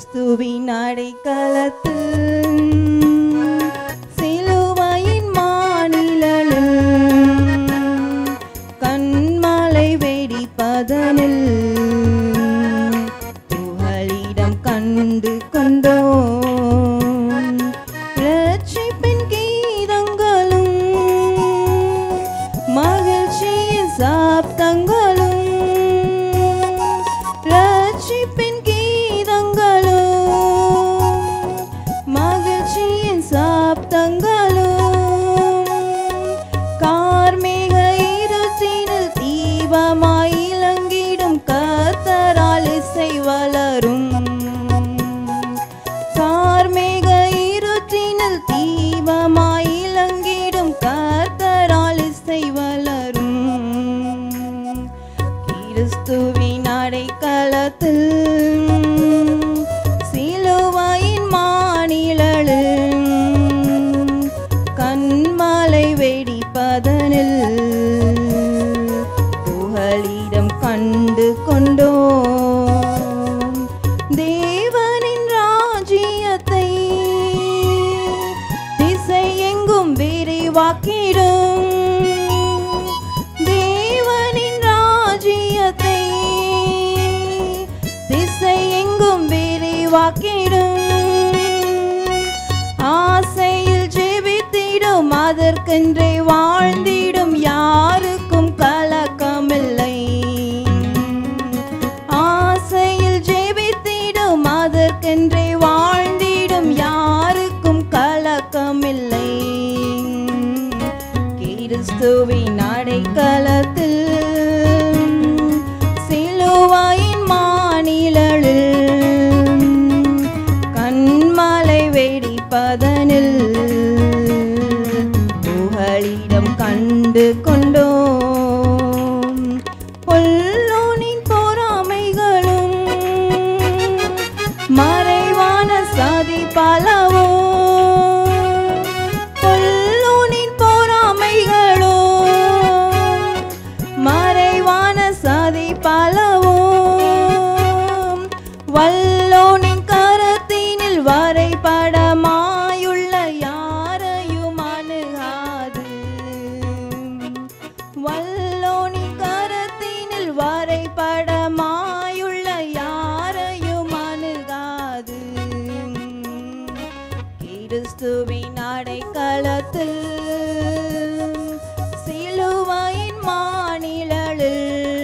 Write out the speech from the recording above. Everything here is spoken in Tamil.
கிறிஸ்துவின் அடைக்கலத்தில் சிலுவையின் மாநிலத்தில் கண்மலை வெடிப்பதனில் புகலிடம் கண்டு கொண்டோம் ரட்சிப்பின் கீதங்களும் மகிழ்ச்சியின் சாப்தங்களும் ரட்சிப்பின் கீதங்களும் மகிழ்ச்சியின் சாப்தங்களும் கார்மேக இருட்டினில் தீபமாய் இலங்கிடும் கர்த்தரால் இசை வளரும் கார்மேக இருட்டினில் தீபமாய் இலங்கிடும் கர்த்தரால் இசை வளரும் கிறிஸ்துவின் அடைக்கலத்தில் சிலுவையின் மாநிலத்தில் கண்மலை வெடிப்பதனில் புகலிடம் கண்டு கொண்டோம் தேவனின் ராஜ்யத்தை திசையெங்கும் விரிவாக்கிடும் தேவனின் ராஜ்யத்தை திசையெங்கும் விரிவாக்கிடும் ஆசையில் ஜெபித்திடும் அதற்கென்றே வாழ்ந்திடும் யாருக்கும் கலக்கமில்லை ஆசையில் ஜெபித்திடும் அதற்கென்றே வாழ்ந்திடும் யாருக்கும் கலக்கமில்லை கிறிஸ்துவின் அடைக்கலத்தில் சிலுவையின் மாநிலத்தில் கண்மலை வெடிப்பதனில் புகலிடம் கண்டு கொண்டோம் பொல்லோனின் பொறாமைகளும் மறைவான சதி பலவோ பொல்லோனின் பொறாமைகளோ மறைவான சதி பலவோ வல்லோனின் கரத்தினில் வரைபடமாயுள்ள யாரையும் அணுகாது வல்லோனின் கரத்தினில் வரைபடமாயுள்ள யாரையும் அணுகாது கிறிஸ்துவின் அடைக்கலத்தில் சிலுவையின் மாநிலத்தில்